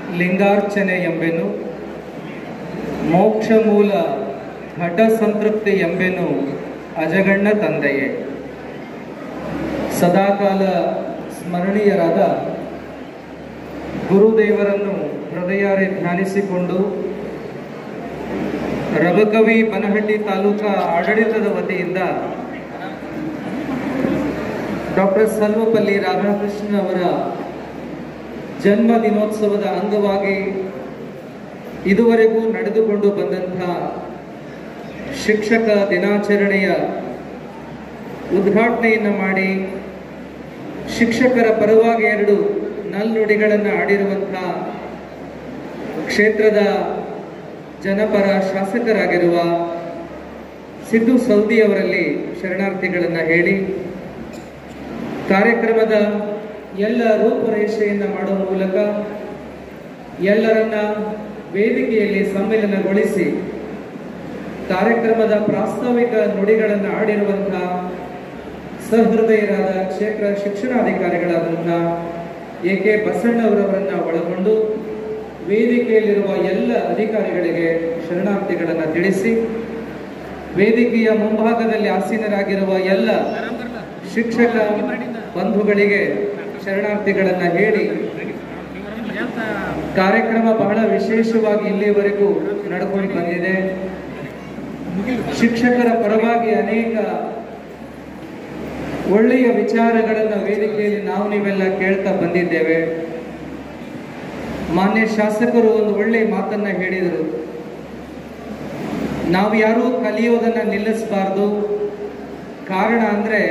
ಲಿಂಗಾರ್ಚನೆ ಎಂಬೆನು ಮೋಕ್ಷ ಮೂಲ ಘಟ ಸಂತೃಪ್ತಿ ಎಂಬೆನು ಅಜಗಣ್ಣ ತಂದೆಯೇ ಸದಾಕಾಲ ಸ್ಮರಣೀಯರಾದ ಗುರುದೇವರನ್ನು ಹೃದಯಾರೆ ಧ್ಯಾನಿಸಿಕೊಂಡು ರಘುಕವಿ ಬನಹಟ್ಟಿ ತಾಲೂಕಾ ಆಡಳಿತದ ವತಿಯಿಂದ ಡಾಕ್ಟರ್ ಸರ್ವಪಲ್ಲಿ ರಾಧಾಕೃಷ್ಣ ಅವರ ಜನ್ಮ ದಿನೋತ್ಸವದ ಅಂಗವಾಗಿ ಇದುವರೆಗೂ ನಡೆದುಕೊಂಡು ಬಂದಂಥ ಶಿಕ್ಷಕ ದಿನಾಚರಣೆಯ ಉದ್ಘಾಟನೆಯನ್ನು ಮಾಡಿ ಶಿಕ್ಷಕರ ಪರವಾಗಿ ಎರಡು ನಲ್ನುಡಿಗಳನ್ನು ಆಡಿರುವಂಥ ಕ್ಷೇತ್ರದ ಜನಪರ ಶಾಸಕರಾಗಿರುವ ಸಿದ್ದು ಸೌದಿ ಅವರಲ್ಲಿ ಶರಣಾರ್ಥಿಗಳನ್ನು ಹೇಳಿ ಕಾರ್ಯಕ್ರಮದ ಎಲ್ಲ ರೂಪುರೇಷೆಯನ್ನು ಮಾಡುವ ಮೂಲಕ ಎಲ್ಲರನ್ನ ವೇದಿಕೆಯಲ್ಲಿ ಸಮ್ಮಿಲನಗೊಳಿಸಿ ಕಾರ್ಯಕ್ರಮದ ಪ್ರಾಸ್ತಾವಿಕ ನುಡಿಗಳನ್ನು ಆಡಿರುವಂತಹ ಸಹೃದಯರಾದ ಕ್ಷೇತ್ರ ಶಿಕ್ಷಣಾಧಿಕಾರಿಗಳಾದಂತಹ ಎ ಕೆ ಬಸಣ್ಣವರವರನ್ನ ಒಳಗೊಂಡು ವೇದಿಕೆಯಲ್ಲಿರುವ ಎಲ್ಲ ಅಧಿಕಾರಿಗಳಿಗೆ ಶರಣಾರ್ಥಿಗಳನ್ನು ತಿಳಿಸಿ ವೇದಿಕೆಯ ಮುಂಭಾಗದಲ್ಲಿ ಆಸೀನರಾಗಿರುವ ಎಲ್ಲ ಶಿಕ್ಷಕ ಬಂಧುಗಳಿಗೆ ಶರಣಾರ್ಥಿಗಳನ್ನ ಹೇಳಿ ಕಾರ್ಯಕ್ರಮ ಬಹಳ ವಿಶೇಷವಾಗಿ ಇಲ್ಲಿಯವರೆಗೂ ನಡ್ಕೊಂಡು ಬಂದಿದೆ ಶಿಕ್ಷಕರ ಪರವಾಗಿ ಅನೇಕ ಒಳ್ಳೆಯ ವಿಚಾರಗಳನ್ನು ವೇದಿಕೆಯಲ್ಲಿ ನಾವು ನೀವೆಲ್ಲ ಕೇಳ್ತಾ ಬಂದಿದ್ದೇವೆ ಮಾನ್ಯ ಶಾಸಕರು ಒಂದು ಒಳ್ಳೆಯ ಮಾತನ್ನ ಹೇಳಿದರು ನಾವು ಯಾರೂ ಕಲಿಯೋದನ್ನ ನಿಲ್ಲಿಸಬಾರ್ದು ಕಾರಣ ಅಂದ್ರೆ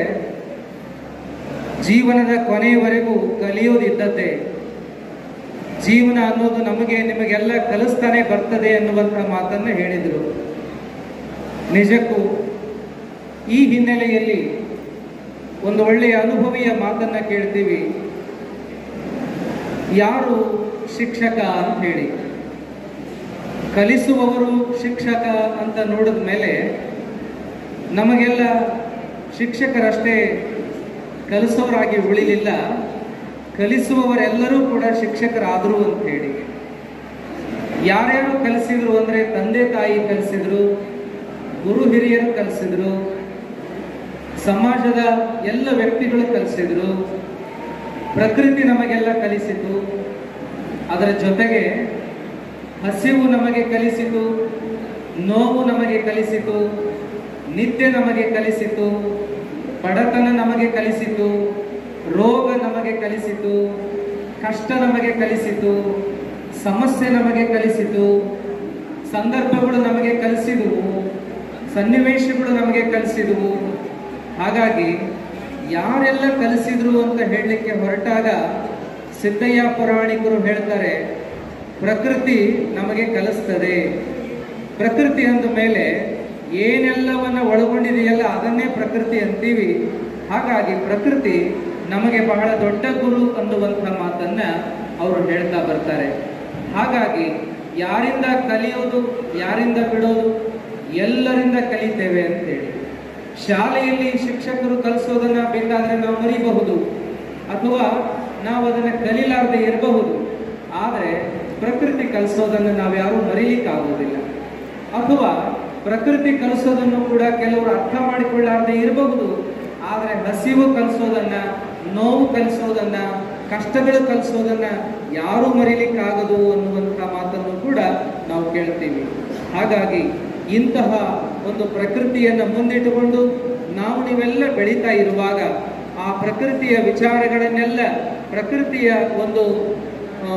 ಜೀವನದ ಕೊನೆಯವರೆಗೂ ಕಲಿಯೋದಿದ್ದದ್ದೇ ಜೀವನ ಅನ್ನೋದು ನಮಗೆ ನಿಮಗೆಲ್ಲ ಕಲಿಸ್ತಾನೆ ಬರ್ತದೆ ಅನ್ನುವಂಥ ಮಾತನ್ನ ಹೇಳಿದರು ನಿಜಕ್ಕೂ ಈ ಹಿನ್ನೆಲೆಯಲ್ಲಿ ಒಂದು ಒಳ್ಳೆಯ ಅನುಭವಿಯ ಮಾತನ್ನ ಕೇಳ್ತೀವಿ ಯಾರು ಶಿಕ್ಷಕ ಅಂತ ಹೇಳಿ ಕಲಿಸುವವರು ಶಿಕ್ಷಕ ಅಂತ ನೋಡಿದ ಮೇಲೆ ನಮಗೆಲ್ಲ ಶಿಕ್ಷಕರಷ್ಟೇ ಕಲಿಸೋರಾಗಿ ಉಳಿಲಿಲ್ಲ ಕಲಿಸುವವರೆಲ್ಲರೂ ಕೂಡ ಶಿಕ್ಷಕರಾದರು ಅಂತ ಹೇಳಿ ಯಾರ್ಯಾರು ಕಲಿಸಿದ್ರು ಅಂದ್ರೆ ತಂದೆ ತಾಯಿ ಕಲಿಸಿದ್ರು ಗುರು ಹಿರಿಯರು ಕಲಿಸಿದ್ರು ಸಮಾಜದ ಎಲ್ಲ ವ್ಯಕ್ತಿಗಳು ಕಲಿಸಿದ್ರು ಪ್ರಕೃತಿ ನಮಗೆಲ್ಲ ಕಲಿಸಿತು ಅದರ ಜೊತೆಗೆ ಹಸಿವು ನಮಗೆ ಕಲಿಸಿತು ನೋವು ನಮಗೆ ಕಲಿಸಿತು ನಿದ್ದೆ ನಮಗೆ ಕಲಿಸಿತು ಬಡತನ ನಮಗೆ ಕಲಿಸಿತು ರೋಗ ನಮಗೆ ಕಲಿಸಿತು ಕಷ್ಟ ನಮಗೆ ಕಲಿಸಿತು ಸಮಸ್ಯೆ ನಮಗೆ ಕಲಿಸಿತು ಸಂದರ್ಭಗಳು ನಮಗೆ ಕಲಿಸಿದವು ಸನ್ನಿವೇಶಗಳು ನಮಗೆ ಕಲಿಸಿದವು ಹಾಗಾಗಿ ಯಾರೆಲ್ಲ ಕಲಿಸಿದ್ರು ಅಂತ ಹೇಳಲಿಕ್ಕೆ ಹೊರಟಾಗ ಸಿದ್ದಯ್ಯ ಪುರಾಣಿಕರು ಹೇಳ್ತಾರೆ ಪ್ರಕೃತಿ ನಮಗೆ ಕಲಿಸ್ತದೆ ಪ್ರಕೃತಿ ಅಂದ ಮೇಲೆ ಏನೆಲ್ಲವನ್ನ ಒಳಗೊಂಡಿದೆಯಲ್ಲ ಅದನ್ನೇ ಪ್ರಕೃತಿ ಅಂತೀವಿ ಹಾಗಾಗಿ ಪ್ರಕೃತಿ ನಮಗೆ ಬಹಳ ದೊಡ್ಡ ಗುರು ಅನ್ನುವಂಥ ಮಾತನ್ನ ಅವರು ಹೇಳ್ತಾ ಬರ್ತಾರೆ ಹಾಗಾಗಿ ಯಾರಿಂದ ಕಲಿಯೋದು ಯಾರಿಂದ ಬಿಡೋದು ಎಲ್ಲರಿಂದ ಕಲಿತೇವೆ ಅಂತೇಳಿ ಶಾಲೆಯಲ್ಲಿ ಶಿಕ್ಷಕರು ಕಲಿಸೋದನ್ನ ಬೇಕಾದ್ರೆ ನಾವು ಮರಿಬಹುದು ಅಥವಾ ನಾವು ಅದನ್ನ ಕಲಿಲಾರದೆ ಇರಬಹುದು ಆದರೆ ಪ್ರಕೃತಿ ಕಲಿಸೋದನ್ನು ನಾವು ಯಾರೂ ಮರೀಲಿಕ್ಕಾಗೋದಿಲ್ಲ ಅಥವಾ ಪ್ರಕೃತಿ ಕಲಿಸೋದನ್ನು ಕೂಡ ಕೆಲವರು ಅರ್ಥ ಮಾಡಿಕೊಳ್ಳಾರದೆ ಇರಬಹುದು ಆದರೆ ಹಸಿವು ಕಲಿಸೋದನ್ನ ನೋವು ಕಲಿಸೋದನ್ನ ಕಷ್ಟಗಳು ಕಲಿಸೋದನ್ನ ಯಾರೂ ಮರೀಲಿಕ್ಕಾಗದು ಅನ್ನುವಂಥ ಮಾತನ್ನು ಕೂಡ ನಾವು ಕೇಳ್ತೀವಿ ಹಾಗಾಗಿ ಇಂತಹ ಒಂದು ಪ್ರಕೃತಿಯನ್ನು ಮುಂದಿಟ್ಟುಕೊಂಡು ನಾವು ನೀವೆಲ್ಲ ಬೆಳೀತಾ ಇರುವಾಗ ಆ ಪ್ರಕೃತಿಯ ವಿಚಾರಗಳನ್ನೆಲ್ಲ ಪ್ರಕೃತಿಯ ಒಂದು ಆ,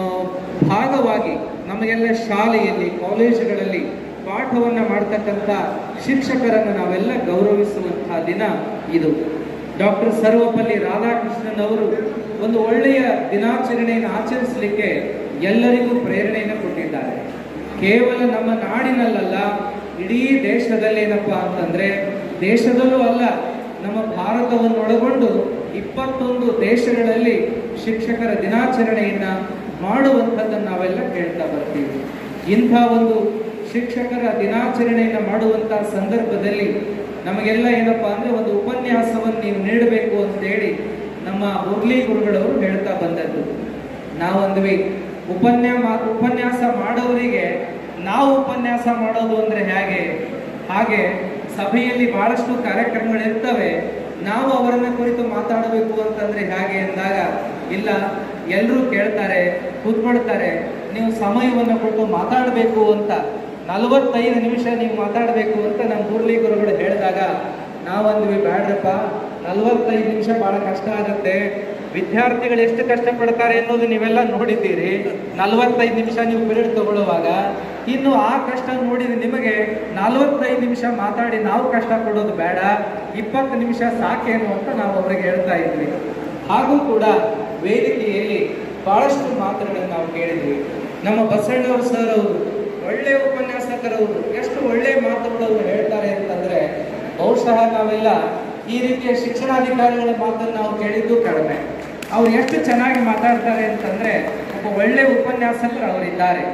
ಭಾಗವಾಗಿ ನಮಗೆಲ್ಲ ಶಾಲೆಯಲ್ಲಿ ಕಾಲೇಜುಗಳಲ್ಲಿ ಪಾಠವನ್ನ ಮಾಡ್ತಕ್ಕಂಥ ಶಿಕ್ಷಕರನ್ನು ನಾವೆಲ್ಲ ಗೌರವಿಸುವಂತಹ ದಿನ ಇದು ಡಾಕ್ಟರ್ ಸರ್ವಪಲ್ಲಿ ರಾಧಾಕೃಷ್ಣನ್ ಅವರು ಒಂದು ಒಳ್ಳೆಯ ದಿನಾಚರಣೆಯನ್ನು ಆಚರಿಸಲಿಕ್ಕೆ ಎಲ್ಲರಿಗೂ ಪ್ರೇರಣೆಯನ್ನು ಕೊಟ್ಟಿದ್ದಾರೆ ಕೇವಲ ನಮ್ಮ ನಾಡಿನಲ್ಲಲ್ಲ ಇಡೀ ದೇಶದಲ್ಲಿ ಏನಪ್ಪಾ ಅಂತಂದ್ರೆ ದೇಶದಲ್ಲೂ ಅಲ್ಲ ನಮ್ಮ ಭಾರತವನ್ನೊಳಗೊಂಡು ಇಪ್ಪತ್ತೊಂದು ದೇಶಗಳಲ್ಲಿ ಶಿಕ್ಷಕರ ದಿನಾಚರಣೆಯನ್ನ ಮಾಡುವಂಥದ್ದನ್ನು ನಾವೆಲ್ಲ ಕೇಳ್ತಾ ಬರ್ತೀವಿ ಇಂಥ ಒಂದು ಶಿಕ್ಷಕರ ದಿನಾಚರಣೆಯನ್ನ ಮಾಡುವಂತಹ ಸಂದರ್ಭದಲ್ಲಿ ನಮಗೆಲ್ಲ ಏನಪ್ಪಾ ಅಂದ್ರೆ ಒಂದು ಉಪನ್ಯಾಸವನ್ನು ನೀವು ನೀಡಬೇಕು ಅಂತ ಹೇಳಿ ನಮ್ಮ ಮುರಳಿ ಗುರುಗಳವರು ಹೇಳ್ತಾ ಬಂದದ್ದು ನಾವಂದ್ವಿ ಉಪನ್ಯಾಸ ಉಪನ್ಯಾಸ ಮಾಡೋರಿಗೆ ನಾವು ಉಪನ್ಯಾಸ ಮಾಡೋದು ಅಂದ್ರೆ ಹೇಗೆ ಹಾಗೆ ಸಭೆಯಲ್ಲಿ ಬಹಳಷ್ಟು ಕಾರ್ಯಕ್ರಮಗಳಿರ್ತವೆ ನಾವು ಅವರನ್ನ ಕುರಿತು ಮಾತಾಡಬೇಕು ಅಂತಂದ್ರೆ ಹೇಗೆ ಅಂದಾಗ ಇಲ್ಲ ಎಲ್ಲರೂ ಕೇಳ್ತಾರೆ ಕೂತ್ಕೊಳ್ತಾರೆ ನೀವು ಸಮಯವನ್ನು ಕೊಟ್ಟು ಮಾತಾಡಬೇಕು ಅಂತ ನಲವತ್ತೈದು ನಿಮಿಷ ನೀವು ಮಾತಾಡಬೇಕು ಅಂತ ನಮ್ಮ ಮುರಳಿ ಗುರುಗಳು ಹೇಳಿದಾಗ ನಾವಂದ್ವಿ ಬ್ಯಾಡ್ರಪ್ಪ ನಲವತ್ತೈದು ನಿಮಿಷ ಬಹಳ ಕಷ್ಟ ಆಗುತ್ತೆ ವಿದ್ಯಾರ್ಥಿಗಳು ಎಷ್ಟು ಕಷ್ಟಪಡ್ತಾರೆ ಅನ್ನೋದು ನೀವೆಲ್ಲ ನೋಡಿದ್ದೀರಿ ನಲವತ್ತೈದು ನಿಮಿಷ ನೀವು ಪಿರಿಯಡ್ ತಗೊಳ್ಳುವಾಗ ಇನ್ನು ಆ ಕಷ್ಟ ನೋಡಿದ ನಿಮಗೆ ನಲವತ್ತೈದು ನಿಮಿಷ ಮಾತಾಡಿ ನಾವು ಕಷ್ಟ ಪಡೋದು ಬೇಡ ಇಪ್ಪತ್ತು ನಿಮಿಷ ಸಾಕೇನು ಅಂತ ನಾವು ಅವರಿಗೆ ಹೇಳ್ತಾ ಇದ್ವಿ ಹಾಗೂ ಕೂಡ ವೇದಿಕೆಯಲ್ಲಿ ಬಹಳಷ್ಟು ಮಾತುಗಳನ್ನು ನಾವು ಕೇಳಿದ್ವಿ ನಮ್ಮ ಬಸಣ್ಣವರು ಸರ್ ಅವರು ಒಳ್ಳೆ ಉಪನ್ಯಾಸಕರವರು ಎಷ್ಟು ಒಳ್ಳೆ ಮಾತುಗಳು ಅವರು ಹೇಳ್ತಾರೆ ಅಂತಂದ್ರೆ ಬಹುಶಃ ನಾವೆಲ್ಲ ಈ ರೀತಿಯ ಶಿಕ್ಷಣಾಧಿಕಾರಿಗಳ ಮಾತನ್ನು ನಾವು ಕೇಳಿದ್ದು ಕಡಿಮೆ ಅವ್ರು ಎಷ್ಟು ಚೆನ್ನಾಗಿ ಮಾತಾಡ್ತಾರೆ ಅಂತಂದ್ರೆ ಒಬ್ಬ ಒಳ್ಳೆ ಉಪನ್ಯಾಸಕರು ಅವರಿದ್ದಾರೆ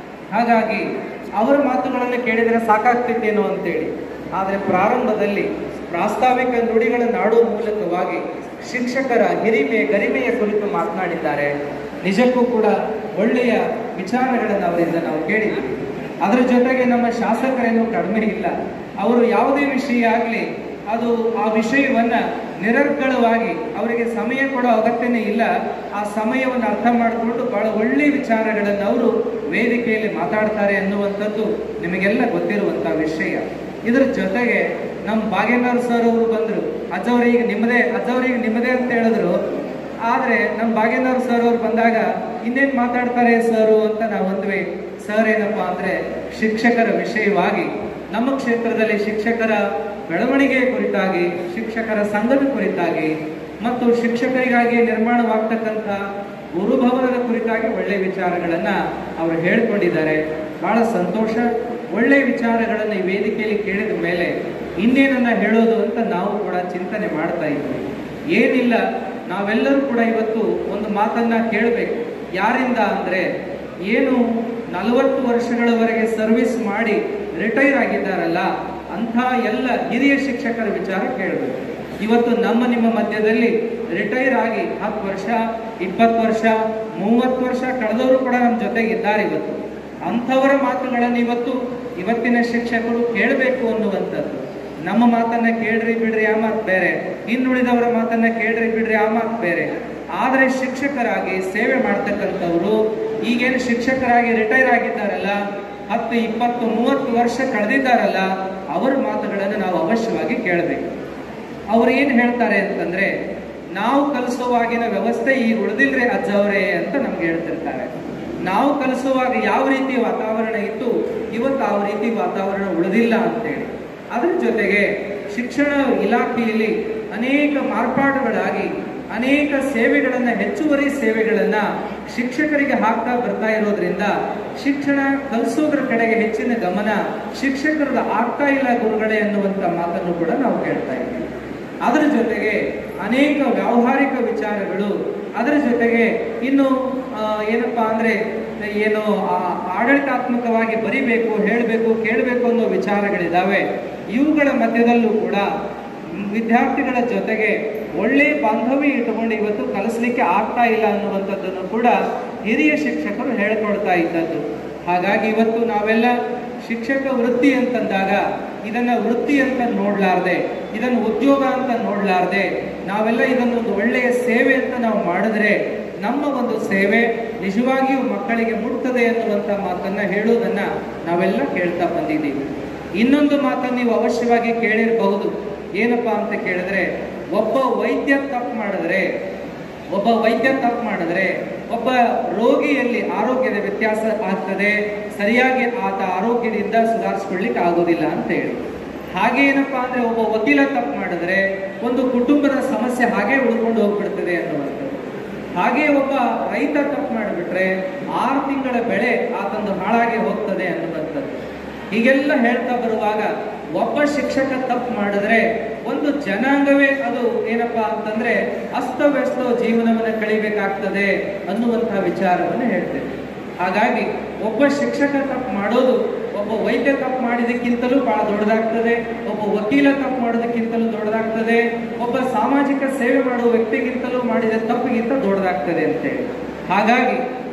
ಹಾಗಾಗಿ ಅವರ ಮಾತುಗಳನ್ನು ಕೇಳಿದರೆ ಸಾಕಾಗ್ತಿತ್ತೇನೋ ಅಂತೇಳಿ ಆದರೆ ಪ್ರಾರಂಭದಲ್ಲಿ ಪ್ರಾಸ್ತಾವಿಕ ನುಡಿಗಳನ್ನು ಆಡುವ ಮೂಲಕವಾಗಿ ಶಿಕ್ಷಕರ ಹಿರಿಮೆ ಗರಿಮೆಯ ಕುರಿತು ಮಾತನಾಡಿದ್ದಾರೆ ನಿಜಕ್ಕೂ ಕೂಡ ಒಳ್ಳೆಯ ವಿಚಾರಗಳನ್ನು ಅವರಿಂದ ನಾವು ಕೇಳಿದ್ವಿ ಅದರ ಜೊತೆಗೆ ನಮ್ಮ ಶಾಸಕರೇನು ಕಡಿಮೆ ಇಲ್ಲ ಅವರು ಯಾವುದೇ ವಿಷಯ ಆಗಲಿ ಅದು ಆ ವಿಷಯವನ್ನ ನಿರರ್ಗಳವಾಗಿ ಅವರಿಗೆ ಸಮಯ ಕೊಡೋ ಅಗತ್ಯನೇ ಇಲ್ಲ ಆ ಸಮಯವನ್ನು ಅರ್ಥ ಮಾಡಿಕೊಂಡು ಬಹಳ ಒಳ್ಳೆ ವಿಚಾರಗಳನ್ನು ಅವರು ವೇದಿಕೆಯಲ್ಲಿ ಮಾತಾಡ್ತಾರೆ ಅನ್ನುವಂಥದ್ದು ನಿಮಗೆಲ್ಲ ಗೊತ್ತಿರುವಂಥ ವಿಷಯ ಇದರ ಜೊತೆಗೆ ನಮ್ಮ ಭಾಗ್ಯನಗರ್ ಸರ್ ಅವರು ಬಂದರು ಅಜ್ಜವರಿಗೆ ನಿಮ್ಮದೇ ಅಜ್ಜವರಿಗೆ ನಿಮ್ಮದೇ ಅಂತ ಹೇಳಿದ್ರು ಆದ್ರೆ ನಮ್ಮ ಭಾಗ್ಯನಗರ್ ಸರ್ ಅವ್ರು ಬಂದಾಗ ಇನ್ನೇನ್ ಮಾತಾಡ್ತಾರೆ ಸರ್ ಅಂತ ನಾವು ಅಂದ್ವಿ ಸರ್ ಏನಪ್ಪಾ ಅಂದ್ರೆ ಶಿಕ್ಷಕರ ವಿಷಯವಾಗಿ ನಮ್ಮ ಕ್ಷೇತ್ರದಲ್ಲಿ ಶಿಕ್ಷಕರ ಬೆಳವಣಿಗೆಯ ಕುರಿತಾಗಿ ಶಿಕ್ಷಕರ ಸಂಘದ ಕುರಿತಾಗಿ ಮತ್ತು ಶಿಕ್ಷಕರಿಗಾಗಿ ನಿರ್ಮಾಣವಾಗ್ತಕ್ಕಂಥ ಗುರುಭವನದ ಕುರಿತಾಗಿ ಒಳ್ಳೆ ವಿಚಾರಗಳನ್ನ ಅವರು ಹೇಳ್ಕೊಂಡಿದ್ದಾರೆ ಬಹಳ ಸಂತೋಷ ಒಳ್ಳೆ ವಿಚಾರಗಳನ್ನು ಈ ವೇದಿಕೆಯಲ್ಲಿ ಕೇಳಿದ ಮೇಲೆ ಇನ್ನೇನನ್ನ ಹೇಳೋದು ಅಂತ ನಾವು ಕೂಡ ಚಿಂತನೆ ಮಾಡ್ತಾ ಇದ್ವಿ ಏನಿಲ್ಲ ನಾವೆಲ್ಲರೂ ಕೂಡ ಇವತ್ತು ಒಂದು ಮಾತನ್ನ ಕೇಳಬೇಕು ಯಾರಿಂದ ಅಂದ್ರೆ ಏನು ನಲವತ್ತು ವರ್ಷಗಳವರೆಗೆ ಸರ್ವಿಸ್ ಮಾಡಿ ರಿಟೈರ್ ಆಗಿದ್ದಾರಲ್ಲ ಅಂಥ ಎಲ್ಲ ಹಿರಿಯ ಶಿಕ್ಷಕರ ವಿಚಾರ ಕೇಳಬೇಕು ಇವತ್ತು ನಮ್ಮ ನಿಮ್ಮ ಮಧ್ಯದಲ್ಲಿ ರಿಟೈರ್ ಆಗಿ ಹತ್ತು ವರ್ಷ ಇಪ್ಪತ್ತು ವರ್ಷ ಮೂವತ್ತು ವರ್ಷ ಕಳೆದವರು ಕೂಡ ನಮ್ಮ ಜೊತೆಗೆ ಇದ್ದಾರೆ ಇವತ್ತು ಅಂಥವರ ಮಾತುಗಳನ್ನು ಇವತ್ತು ಇವತ್ತಿನ ಶಿಕ್ಷಕರು ಕೇಳಬೇಕು ಅನ್ನುವಂಥದ್ದು ನಮ್ಮ ಮಾತನ್ನ ಕೇಳ್ರಿ ಬಿಡ್ರಿ ಆ ಮಾತು ಬೇರೆ ಇನ್ನುಳಿದವರ ಮಾತನ್ನ ಕೇಳ್ರಿ ಬಿಡ್ರಿ ಆ ಮಾತು ಬೇರೆ ಆದರೆ ಶಿಕ್ಷಕರಾಗಿ ಸೇವೆ ಮಾಡ್ತಕ್ಕಂಥವ್ರು ಈಗೇನು ಶಿಕ್ಷಕರಾಗಿ ರಿಟೈರ್ ಆಗಿದ್ದಾರಲ್ಲ ಹತ್ತು ಇಪ್ಪತ್ತು ಮೂವತ್ತು ವರ್ಷ ಕಳೆದಿದ್ದಾರಲ್ಲ ಅವರ ಮಾತುಗಳನ್ನು ನಾವು ಅವಶ್ಯವಾಗಿ ಕೇಳಬೇಕು ಅವ್ರು ಏನು ಹೇಳ್ತಾರೆ ಅಂತಂದ್ರೆ ನಾವು ಕಲಿಸುವಾಗಿನ ವ್ಯವಸ್ಥೆ ಈಗ ಉಳಿದಿಲ್ರಿ ಅಜ್ಜವರೇ ಅಂತ ನಮ್ಗೆ ಹೇಳ್ತಿರ್ತಾರೆ ನಾವು ಕಲಿಸುವಾಗ ಯಾವ ರೀತಿ ವಾತಾವರಣ ಇತ್ತು ಇವತ್ತು ಆ ರೀತಿ ವಾತಾವರಣ ಉಳಿದಿಲ್ಲ ಅಂತೇಳಿ ಅದರ ಜೊತೆಗೆ ಶಿಕ್ಷಣ ಇಲಾಖೆಯಲ್ಲಿ ಅನೇಕ ಮಾರ್ಪಾಡುಗಳಾಗಿ ಅನೇಕ ಸೇವೆಗಳನ್ನ ಹೆಚ್ಚುವರಿ ಸೇವೆಗಳನ್ನ ಶಿಕ್ಷಕರಿಗೆ ಹಾಕ್ತಾ ಬರ್ತಾ ಇರೋದ್ರಿಂದ ಶಿಕ್ಷಣ ಕಲಿಸೋದ್ರ ಕಡೆಗೆ ಹೆಚ್ಚಿನ ಗಮನ ಶಿಕ್ಷಕರದ ಆಗ್ತಾ ಇಲ್ಲ ಗುರುಗಳೇ ಅನ್ನುವಂಥ ಮಾತನ್ನು ಕೂಡ ನಾವು ಕೇಳ್ತಾ ಇದ್ದೀವಿ ಅದರ ಜೊತೆಗೆ ಅನೇಕ ವ್ಯಾವಹಾರಿಕ ವಿಚಾರಗಳು ಅದರ ಜೊತೆಗೆ ಇನ್ನು ಆ, ಏನಪ್ಪಾ ಅಂದ್ರೆ ಏನು ಆ, ಆಡಳಿತಾತ್ಮಕವಾಗಿ ಬರಿಬೇಕು ಹೇಳಬೇಕು ಕೇಳಬೇಕು ಅನ್ನೋ ವಿಚಾರಗಳಿದಾವೆ ಇವುಗಳ ಮಧ್ಯದಲ್ಲೂ ಕೂಡ ವಿದ್ಯಾರ್ಥಿಗಳ ಜೊತೆಗೆ ಒಳ್ಳೆ ಬಾಂಧವ್ಯ ಇಟ್ಟುಕೊಂಡು ಇವತ್ತು ಕಲಿಸ್ಲಿಕ್ಕೆ ಆಗ್ತಾ ಇಲ್ಲ ಅನ್ನುವಂಥದ್ದನ್ನು ಕೂಡ ಹಿರಿಯ ಶಿಕ್ಷಕರು ಹೇಳ್ಕೊಳ್ತಾ ಇದ್ದದ್ದು ಹಾಗಾಗಿ ಇವತ್ತು ನಾವೆಲ್ಲ ಶಿಕ್ಷಕ ವೃತ್ತಿ ಅಂತಂದಾಗ ಇದನ್ನ ವೃತ್ತಿ ಅಂತ ನೋಡ್ಲಾರ್ದೆ ಇದನ್ನು ಉದ್ಯೋಗ ಅಂತ ನೋಡ್ಲಾರ್ದೆ ನಾವೆಲ್ಲ ಇದನ್ನೊಂದು ಒಳ್ಳೆಯ ಸೇವೆ ಅಂತ ನಾವು ಮಾಡಿದ್ರೆ ನಮ್ಮ ಒಂದು ಸೇವೆ ನಿಜವಾಗಿಯೂ ಮಕ್ಕಳಿಗೆ ಮುಟ್ತದೆ ಅನ್ನುವಂಥ ಮಾತನ್ನ ಹೇಳುವುದನ್ನ ನಾವೆಲ್ಲ ಕೇಳ್ತಾ ಬಂದಿದ್ದೀವಿ ಇನ್ನೊಂದು ಮಾತನ್ನು ನೀವು ಅವಶ್ಯವಾಗಿ ಕೇಳಿರಬಹುದು ಏನಪ್ಪಾ ಅಂತ ಕೇಳಿದ್ರೆ ಒಬ್ಬ ವೈದ್ಯ ತಪ್ಪು ಮಾಡಿದ್ರೆ ಒಬ್ಬ ವೈದ್ಯ ತಪ್ಪು ಮಾಡಿದ್ರೆ ಒಬ್ಬ ರೋಗಿಯಲ್ಲಿ ಆರೋಗ್ಯದ ವ್ಯತ್ಯಾಸ ಆಗ್ತದೆ ಸರಿಯಾಗಿ ಆತ ಆರೋಗ್ಯದಿಂದ ಸುಧಾರಿಸ್ಕೊಳ್ಳಿಕ್ಕೆ ಆಗೋದಿಲ್ಲ ಅಂತ ಹೇಳಿ ಹಾಗೆ ಏನಪ್ಪಾ ಅಂದ್ರೆ ಒಬ್ಬ ವಕೀಲ ತಪ್ಪು ಮಾಡಿದ್ರೆ ಒಂದು ಕುಟುಂಬದ ಸಮಸ್ಯೆ ಹಾಗೆ ಉಳ್ಕೊಂಡು ಹೋಗ್ಬಿಡ್ತದೆ ಅನ್ನುವಂಥದ್ದು ಹಾಗೆ ಒಬ್ಬ ರೈತ ತಪ್ಪು ಮಾಡಿಬಿಟ್ರೆ ಆರು ತಿಂಗಳ ಬೆಳೆ ಆತಂದು ಹಾಳಾಗಿ ಹೋಗ್ತದೆ ಅನ್ನುವಂಥದ್ದು ಹೀಗೆಲ್ಲ ಹೇಳ್ತಾ ಬರುವಾಗ ಒಬ್ಬ ಶಿಕ್ಷಕ ತಪ್ಪು ಮಾಡಿದ್ರೆ ಒಂದು ಜನಾಂಗವೇ ಅದು ಏನಪ್ಪಾ ಅಂತಂದ್ರೆ ಅಸ್ತವ್ಯಸ್ತ ಜೀವನವನ್ನು ಕಳಿಬೇಕಾಗ್ತದೆ ಅನ್ನುವಂಥ ವಿಚಾರವನ್ನು ಹೇಳ್ತೇವೆ ಹಾಗಾಗಿ ಒಬ್ಬ ಶಿಕ್ಷಕ ತಪ್ಪು ಮಾಡೋದು ಒಬ್ಬ ವೈದ್ಯ ತಪ್ಪು ಮಾಡಿದಕ್ಕಿಂತಲೂ ಬಹಳ ದೊಡ್ಡದಾಗ್ತದೆ ಒಬ್ಬ ವಕೀಲ ತಪ್ಪು ಮಾಡೋದಕ್ಕಿಂತಲೂ ದೊಡ್ಡದಾಗ್ತದೆ ಒಬ್ಬ ಸಾಮಾಜಿಕ ಸೇವೆ ಮಾಡುವ ವ್ಯಕ್ತಿಗಿಂತಲೂ ಮಾಡಿದ ತಪ್ಪಿಗಿಂತ ದೊಡ್ಡದಾಗ್ತದೆ ಅಂತೇಳಿ ಹಾಗಾಗಿ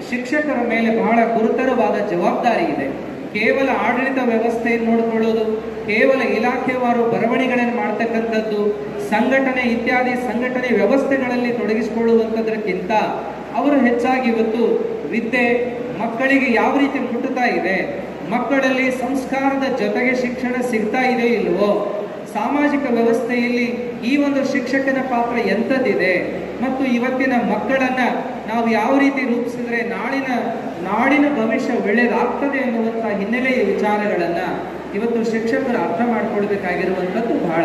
ಶಿಕ್ಷಕರ ಮೇಲೆ ಬಹಳ ಗುರುತರವಾದ ಜವಾಬ್ದಾರಿ ಇದೆ ಕೇವಲ ಆಡಳಿತ ವ್ಯವಸ್ಥೆಯನ್ನು ನೋಡಿಕೊಳ್ಳೋದು ಕೇವಲ ಇಲಾಖೆವಾರು ಬರವಣಿಗೆಗಳನ್ನು ಮಾಡ್ತಕ್ಕಂಥದ್ದು ಸಂಘಟನೆ ಇತ್ಯಾದಿ ಸಂಘಟನೆ ವ್ಯವಸ್ಥೆಗಳಲ್ಲಿ ತೊಡಗಿಸಿಕೊಳ್ಳುವಂಥದ್ರಕ್ಕಿಂತ ಅವರು ಹೆಚ್ಚಾಗಿ ಇವತ್ತು ವಿದ್ಯೆ ಮಕ್ಕಳಿಗೆ ಯಾವ ರೀತಿ ಮುಟ್ಟುತ್ತಾ ಇದೆ ಮಕ್ಕಳಲ್ಲಿ ಸಂಸ್ಕಾರದ ಜೊತೆಗೆ ಶಿಕ್ಷಣ ಸಿಗ್ತಾ ಇದೆ ಇಲ್ವೋ ಸಾಮಾಜಿಕ ವ್ಯವಸ್ಥೆಯಲ್ಲಿ ಈ ಒಂದು ಶಿಕ್ಷಕನ ಪಾತ್ರ ಎಂಥದ್ದಿದೆ ಮತ್ತು ಇವತ್ತಿನ ಮಕ್ಕಳನ್ನ ನಾವು ಯಾವ ರೀತಿ ರೂಪಿಸಿದ್ರೆ ನಾಳಿನ ನಾಡಿನ ಭವಿಷ್ಯ ಒಳ್ಳೆಯದಾಗ್ತದೆ ಅನ್ನುವಂಥ ಹಿನ್ನೆಲೆಯ ವಿಚಾರಗಳನ್ನ ಇವತ್ತು ಶಿಕ್ಷಕರು ಅರ್ಥ ಮಾಡ್ಕೊಳ್ಬೇಕಾಗಿರುವಂಥದ್ದು ಬಹಳ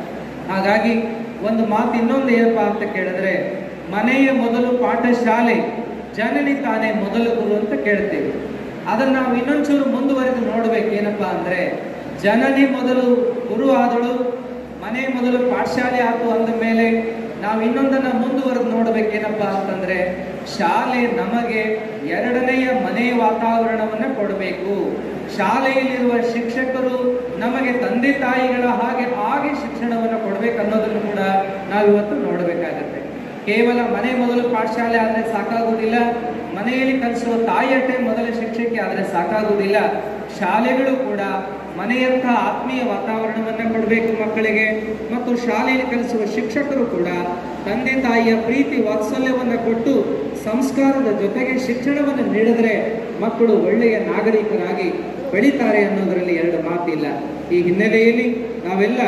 ಹಾಗಾಗಿ ಒಂದು ಮಾತು ಇನ್ನೊಂದು ಏನಪ್ಪಾ ಅಂತ ಕೇಳಿದ್ರೆ ಮನೆಯ ಮೊದಲು ಪಾಠಶಾಲೆ ಜನನಿ ತಾನೇ ಮೊದಲು ಗುರು ಅಂತ ಕೇಳ್ತೀವಿ ಅದನ್ನ ನಾವು ಇನ್ನೊಂಚೂರು ಮುಂದುವರೆದು ನೋಡ್ಬೇಕು ಏನಪ್ಪಾ ಅಂದ್ರೆ ಜನನಿ ಮೊದಲು ಗುರು ಆದಳು ಮನೆ ಮೊದಲು ಪಾಠಶಾಲೆ ಆತು ಅಂದ ಮೇಲೆ ನಾವು ಇನ್ನೊಂದನ್ನ ಮುಂದುವರೆದು ನೋಡ್ಬೇಕೇನಪ್ಪಾ ಅಂತಂದ್ರೆ ಶಾಲೆ ನಮಗೆ ಎರಡನೆಯ ಮನೆಯ ವಾತಾವರಣವನ್ನ ಕೊಡಬೇಕು ಶಾಲೆಯಲ್ಲಿರುವ ಶಿಕ್ಷಕರು ನಮಗೆ ತಂದೆ ತಾಯಿಗಳ ಹಾಗೆ ಹಾಗೆ ಶಿಕ್ಷಣವನ್ನು ಕೊಡ್ಬೇಕು ಅನ್ನೋದನ್ನು ಕೂಡ ನಾವಿವತ್ತು ನೋಡಬೇಕಾಗತ್ತೆ ಕೇವಲ ಮನೆ ಮೊದಲು ಪಾಠಶಾಲೆ ಆದರೆ ಸಾಕಾಗುವುದಿಲ್ಲ ಮನೆಯಲ್ಲಿ ಕಲಿಸುವ ತಾಯಿಯಟ್ಟೆ ಮೊದಲ ಶಿಕ್ಷಕಿ ಆದರೆ ಸಾಕಾಗುವುದಿಲ್ಲ ಶಾಲೆಗಳು ಕೂಡ ಮನೆಯಂಥ ಆತ್ಮೀಯ ವಾತಾವರಣವನ್ನ ಕೊಡಬೇಕು ಮಕ್ಕಳಿಗೆ ಮತ್ತು ಶಾಲೆಯಲ್ಲಿ ಕಲಿಸುವ ಶಿಕ್ಷಕರು ಕೂಡ ತಂದೆ ತಾಯಿಯ ಪ್ರೀತಿ ವಾತ್ಸಲ್ಯವನ್ನ ಕೊಟ್ಟು ಸಂಸ್ಕಾರದ ಜೊತೆಗೆ ಶಿಕ್ಷಣವನ್ನು ನೀಡಿದ್ರೆ ಮಕ್ಕಳು ಒಳ್ಳೆಯ ನಾಗರಿಕರಾಗಿ ಬೆಳೀತಾರೆ ಅನ್ನೋದರಲ್ಲಿ ಎರಡು ಮಾತಿಲ್ಲ ಈ ಹಿನ್ನೆಲೆಯಲ್ಲಿ ನಾವೆಲ್ಲ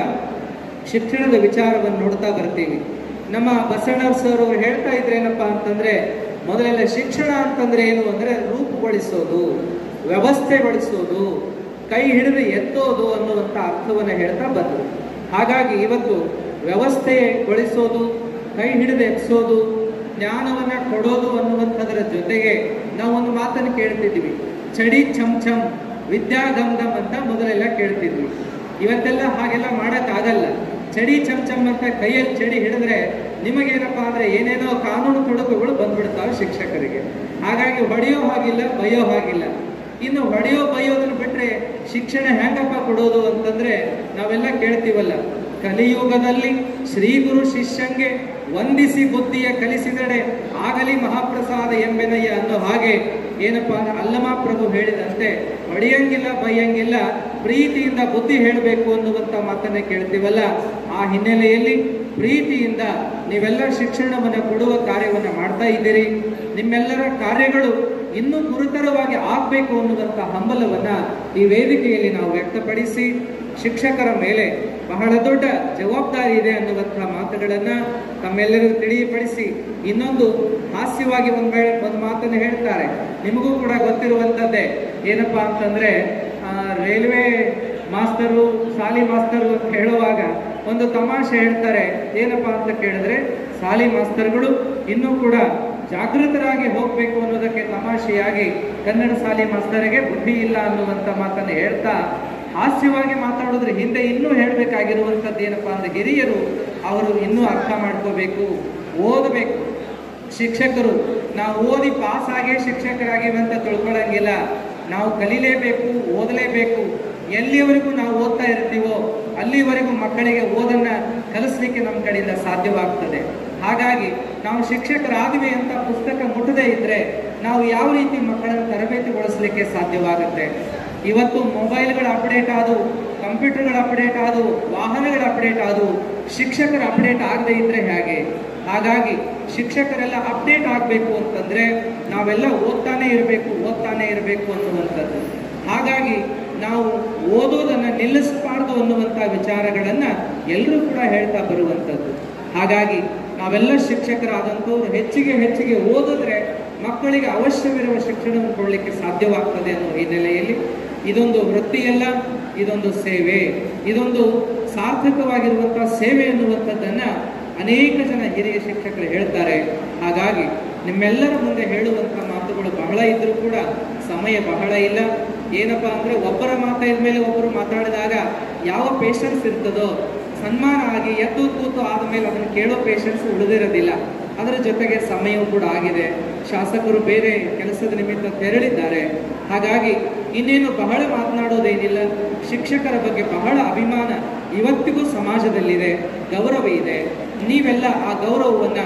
ಶಿಕ್ಷಣದ ವಿಚಾರವನ್ನು ನೋಡ್ತಾ ಬರ್ತೀವಿ ನಮ್ಮ ಬಸವಣ್ಣ ಸರ್ ಅವರು ಹೇಳ್ತಾ ಇದ್ರೆ ಏನಪ್ಪಾ ಅಂತಂದ್ರೆ ಮೊದಲೆಲ್ಲ ಶಿಕ್ಷಣ ಅಂತಂದ್ರೆ ಏನು ಅಂದ್ರೆ ರೂಪುಗೊಳಿಸೋದು ವ್ಯವಸ್ಥೆಗೊಳಿಸೋದು ಕೈ ಹಿಡಿದು ಎತ್ತೋದು ಅನ್ನುವಂಥ ಅರ್ಥವನ್ನು ಹೇಳ್ತಾ ಬಂದರು ಹಾಗಾಗಿ ಇವತ್ತು ವ್ಯವಸ್ಥೆಗೊಳಿಸೋದು ಕೈ ಹಿಡಿದು ಎತ್ಸೋದು ಜ್ಞಾನವನ್ನ ಕೊಡೋದು ಅನ್ನುವಂಥದ್ರ ಜೊತೆಗೆ ನಾವು ಒಂದು ಮಾತನ್ನು ಕೇಳ್ತಿದ್ವಿ ಚಡಿ ಚಮ್ ಚಮ್ ವಿದ್ಯಾ ಗಮ್ ಗಮ್ ಅಂತ ಮೊದಲೆಲ್ಲ ಕೇಳ್ತಿದ್ವಿ ಇವತ್ತೆಲ್ಲ ಹಾಗೆಲ್ಲ ಆಗಲ್ಲ ಚಡಿ ಚಮ್ ಚಮ್ ಅಂತ ಕೈಯಲ್ಲಿ ಚಡಿ ಹಿಡಿದ್ರೆ ನಿಮಗೇನಪ್ಪಾ ಅಂದ್ರೆ ಏನೇನೋ ಕಾನೂನು ತೊಡಕುಗಳು ಬಂದ್ಬಿಡ್ತಾವೆ ಶಿಕ್ಷಕರಿಗೆ ಹಾಗಾಗಿ ಹೊಡೆಯೋ ಹಾಗಿಲ್ಲ ಬೈಯೋ ಹಾಗಿಲ್ಲ ಇನ್ನು ಹೊಡೆಯೋ ಬೈಯೋದನ್ನು ಬಿಟ್ರೆ ಶಿಕ್ಷಣ ಹೆಂಗಪ್ಪ ಕೊಡೋದು ಅಂತಂದ್ರೆ ನಾವೆಲ್ಲ ಕೇಳ್ತೀವಲ್ಲ ಕಲಿಯುಗದಲ್ಲಿ ಶ್ರೀ ಗುರು ಶಿಷ್ಯಂಗೆ ವಂದಿಸಿ ಬುದ್ಧಿಯ ಕಲಿಸಿದಡೆ ಆಗಲಿ ಮಹಾಪ್ರಸಾದ ಎಂಬೆನಯ್ಯ ಅನ್ನೋ ಹಾಗೆ ಏನಪ್ಪಾ ಅಂದ್ರೆ ಅಲ್ಲಮ ಪ್ರಭು ಹೇಳಿದಂತೆ ಹೊಡೆಯಂಗಿಲ್ಲ ಬೈಯಂಗಿಲ್ಲ ಪ್ರೀತಿಯಿಂದ ಬುದ್ಧಿ ಹೇಳಬೇಕು ಅನ್ನುವಂಥ ಮಾತನ್ನ ಕೇಳ್ತೀವಲ್ಲ ಆ ಹಿನ್ನೆಲೆಯಲ್ಲಿ ಪ್ರೀತಿಯಿಂದ ನೀವೆಲ್ಲ ಶಿಕ್ಷಣವನ್ನು ಕೊಡುವ ಕಾರ್ಯವನ್ನ ಮಾಡ್ತಾ ಇದ್ದೀರಿ ನಿಮ್ಮೆಲ್ಲರ ಕಾರ್ಯಗಳು ಇನ್ನೂ ಗುರುತರವಾಗಿ ಆಗ್ಬೇಕು ಅನ್ನುವಂಥ ಹಂಬಲವನ್ನ ಈ ವೇದಿಕೆಯಲ್ಲಿ ನಾವು ವ್ಯಕ್ತಪಡಿಸಿ ಶಿಕ್ಷಕರ ಮೇಲೆ ಬಹಳ ದೊಡ್ಡ ಜವಾಬ್ದಾರಿ ಇದೆ ಅನ್ನುವಂಥ ಮಾತುಗಳನ್ನ ತಮ್ಮೆಲ್ಲರಿಗೂ ತಿಳಿಯಪಡಿಸಿ ಇನ್ನೊಂದು ಹಾಸ್ಯವಾಗಿ ಒಂದ್ ವೇಳೆ ಒಂದು ಮಾತನ್ನು ಹೇಳ್ತಾರೆ ನಿಮಗೂ ಕೂಡ ಗೊತ್ತಿರುವಂಥದ್ದೇ ಏನಪ್ಪಾ ಅಂತಂದ್ರೆ ಆ, ರೈಲ್ವೆ ಮಾಸ್ತರು ಸಾಲಿ ಮಾಸ್ತರು ಅಂತ ಹೇಳುವಾಗ ಒಂದು ತಮಾಷೆ ಹೇಳ್ತಾರೆ ಏನಪ್ಪಾ ಅಂತ ಕೇಳಿದ್ರೆ ಸಾಲಿ ಮಾಸ್ತರ್ಗಳು ಇನ್ನೂ ಕೂಡ ಜಾಗೃತರಾಗಿ ಹೋಗ್ಬೇಕು ಅನ್ನೋದಕ್ಕೆ ತಮಾಷೆಯಾಗಿ ಕನ್ನಡ ಶಾಲೆ ಮಾಸ್ತರಿಗೆ ಬುದ್ಧಿ ಇಲ್ಲ ಅನ್ನುವಂಥ ಮಾತನ್ನು ಹೇಳ್ತಾ ಹಾಸ್ಯವಾಗಿ ಮಾತಾಡೋದ್ರ ಹಿಂದೆ ಇನ್ನೂ ಹೇಳಬೇಕಾಗಿರುವಂಥದ್ದು ಏನಪ್ಪಾ ಅಂದ್ರೆ ಹಿರಿಯರು ಅವರು ಇನ್ನೂ ಅರ್ಥ ಮಾಡ್ಕೋಬೇಕು ಓದಬೇಕು ಶಿಕ್ಷಕರು ನಾವು ಓದಿ ಪಾಸ್ ಆಗೇ ಶಿಕ್ಷಕರಾಗಿವೆ ಅಂತ ತಿಳ್ಕೊಳಂಗಿಲ್ಲ ನಾವು ಕಲಿಲೇಬೇಕು ಓದಲೇಬೇಕು ಎಲ್ಲಿವರೆಗೂ ನಾವು ಓದ್ತಾ ಇರ್ತೀವೋ ಅಲ್ಲಿವರೆಗೂ ಮಕ್ಕಳಿಗೆ ಓದನ್ನ ಕಲಿಸ್ಲಿಕ್ಕೆ ನಮ್ಮ ಕಡೆಯಿಂದ ಸಾಧ್ಯವಾಗ್ತದೆ ಹಾಗಾಗಿ ನಾವು ಶಿಕ್ಷಕರಾದ್ವಿ ಅಂತ ಪುಸ್ತಕ ಮುಟ್ಟದೇ ಇದ್ರೆ ನಾವು ಯಾವ ರೀತಿ ಮಕ್ಕಳನ್ನು ತರಬೇತಿಗೊಳಿಸಲಿಕ್ಕೆ ಸಾಧ್ಯವಾಗುತ್ತೆ ಇವತ್ತು ಮೊಬೈಲ್ಗಳ ಅಪ್ಡೇಟ್ ಆದವು ಕಂಪ್ಯೂಟರ್ಗಳ ಅಪ್ಡೇಟ್ ಆದವು ವಾಹನಗಳ ಅಪ್ಡೇಟ್ ಆದವು ಶಿಕ್ಷಕರ ಅಪ್ಡೇಟ್ ಆಗದೆ ಇದ್ರೆ ಹೇಗೆ ಹಾಗಾಗಿ ಶಿಕ್ಷಕರೆಲ್ಲ ಅಪ್ಡೇಟ್ ಆಗಬೇಕು ಅಂತಂದ್ರೆ ನಾವೆಲ್ಲ ಓದ್ತಾನೆ ಇರಬೇಕು ಓದ್ತಾನೆ ಇರಬೇಕು ಅನ್ನುವಂಥದ್ದು ಹಾಗಾಗಿ ನಾವು ಓದೋದನ್ನ ನಿಲ್ಲಿಸಬಾರ್ದು ಅನ್ನುವಂಥ ವಿಚಾರಗಳನ್ನ ಎಲ್ಲರೂ ಕೂಡ ಹೇಳ್ತಾ ಬರುವಂಥದ್ದು ಹಾಗಾಗಿ ನಾವೆಲ್ಲ ಶಿಕ್ಷಕರಾದಂಥವ್ರು ಹೆಚ್ಚಿಗೆ ಹೆಚ್ಚಿಗೆ ಓದಿದ್ರೆ ಮಕ್ಕಳಿಗೆ ಅವಶ್ಯವಿರುವ ಶಿಕ್ಷಣವನ್ನು ಕೊಡಲಿಕ್ಕೆ ಸಾಧ್ಯವಾಗ್ತದೆ ಅನ್ನೋ ಹಿನ್ನೆಲೆಯಲ್ಲಿ ಇದೊಂದು ವೃತ್ತಿಯಲ್ಲ ಇದೊಂದು ಸೇವೆ ಇದೊಂದು ಸಾರ್ಥಕವಾಗಿರುವಂತಹ ಸೇವೆ ಎನ್ನುವಂಥದ್ದನ್ನ ಅನೇಕ ಜನ ಹಿರಿಯ ಶಿಕ್ಷಕರು ಹೇಳ್ತಾರೆ ಹಾಗಾಗಿ ನಿಮ್ಮೆಲ್ಲರ ಮುಂದೆ ಹೇಳುವಂಥ ಮಾತುಗಳು ಬಹಳ ಇದ್ರೂ ಕೂಡ ಸಮಯ ಬಹಳ ಇಲ್ಲ ಏನಪ್ಪಾ ಅಂದ್ರೆ ಒಬ್ಬರ ಮಾತಾದ ಮೇಲೆ ಒಬ್ಬರು ಮಾತಾಡಿದಾಗ ಯಾವ ಪೇಷನ್ಸ್ ಇರ್ತದೋ ಸನ್ಮಾನ ಆಗಿ ಎದ್ದು ಕೂತು ಆದಮೇಲೆ ಅದನ್ನು ಕೇಳೋ ಪೇಷನ್ಸ್ ಉಳಿದಿರೋದಿಲ್ಲ ಅದರ ಜೊತೆಗೆ ಸಮಯವೂ ಕೂಡ ಆಗಿದೆ ಶಾಸಕರು ಬೇರೆ ಕೆಲಸದ ನಿಮಿತ್ತ ತೆರಳಿದ್ದಾರೆ ಹಾಗಾಗಿ ಇನ್ನೇನು ಬಹಳ ಮಾತನಾಡೋದೇನಿಲ್ಲ ಶಿಕ್ಷಕರ ಬಗ್ಗೆ ಬಹಳ ಅಭಿಮಾನ ಇವತ್ತಿಗೂ ಸಮಾಜದಲ್ಲಿದೆ ಗೌರವ ಇದೆ ನೀವೆಲ್ಲ ಆ ಗೌರವವನ್ನ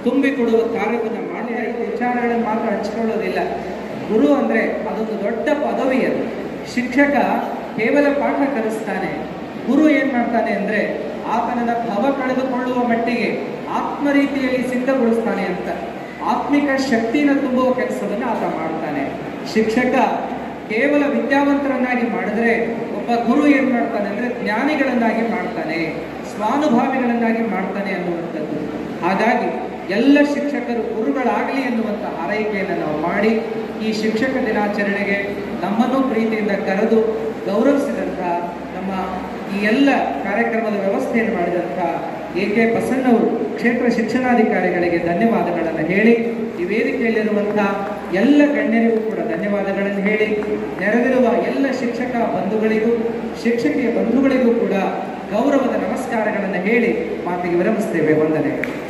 ತುಂಬಿಕೊಡುವ ಕಾರ್ಯವನ್ನು ಮಾಡಿ ಐದು ವಿಚಾರಗಳನ್ನು ಮಾತ್ರ ಹಂಚಿಕೊಳ್ಳೋದಿಲ್ಲ ಗುರು ಅಂದ್ರೆ ಅದೊಂದು ದೊಡ್ಡ ಪದವಿ ಅದು ಶಿಕ್ಷಕ ಕೇವಲ ಪಾಠ ಕಲಿಸ್ತಾನೆ ಗುರು ಏನ್ ಮಾಡ್ತಾನೆ ಅಂದ್ರೆ ಆತನನ್ನ ಭವ ಕಳೆದುಕೊಳ್ಳುವ ಮಟ್ಟಿಗೆ ಆತ್ಮ ರೀತಿಯಲ್ಲಿ ಸಿದ್ಧಗೊಳಿಸ್ತಾನೆ ಅಂತ ಆತ್ಮಿಕ ಶಕ್ತಿನ ತುಂಬುವ ಕೆಲಸವನ್ನು ಆತ ಮಾಡ್ತಾನೆ ಶಿಕ್ಷಕ ಕೇವಲ ವಿದ್ಯಾವಂತರನ್ನಾಗಿ ಮಾಡಿದ್ರೆ ಒಬ್ಬ ಗುರು ಏನ್ ಮಾಡ್ತಾನೆ ಅಂದ್ರೆ ಜ್ಞಾನಿಗಳನ್ನಾಗಿ ಮಾಡ್ತಾನೆ ಸ್ವಾನುಭಾವಿಗಳನ್ನಾಗಿ ಮಾಡ್ತಾನೆ ಅನ್ನುವಂಥದ್ದು ಹಾಗಾಗಿ ಎಲ್ಲ ಶಿಕ್ಷಕರು ಗುರುಗಳಾಗಲಿ ಎನ್ನುವಂಥ ಹಾರೈಕೆಯನ್ನು ನಾವು ಮಾಡಿ ಈ ಶಿಕ್ಷಕ ದಿನಾಚರಣೆಗೆ ನಮ್ಮನ್ನು ಪ್ರೀತಿಯಿಂದ ಕರೆದು ಗೌರವಿಸಿದಂತಹ ನಮ್ಮ ಈ ಎಲ್ಲ ಕಾರ್ಯಕ್ರಮದ ವ್ಯವಸ್ಥೆಯನ್ನು ಮಾಡಿದಂಥ ಎ ಕೆ ಬಸಣ್ಣವರು ಕ್ಷೇತ್ರ ಶಿಕ್ಷಣಾಧಿಕಾರಿಗಳಿಗೆ ಧನ್ಯವಾದಗಳನ್ನು ಹೇಳಿ ಈ ವೇದಿಕೆಯಲ್ಲಿರುವಂತಹ ಎಲ್ಲ ಗಣ್ಯರಿಗೂ ಕೂಡ ಧನ್ಯವಾದಗಳನ್ನು ಹೇಳಿ ನೆರೆದಿರುವ ಎಲ್ಲ ಶಿಕ್ಷಕ ಬಂಧುಗಳಿಗೂ ಶಿಕ್ಷಕಿಯ ಬಂಧುಗಳಿಗೂ ಕೂಡ ಗೌರವದ ನಮಸ್ಕಾರಗಳನ್ನು ಹೇಳಿ ಮಾತಿಗೆ ವಿರಮಿಸ್ತೇವೆ ವಂದನೆಗಳು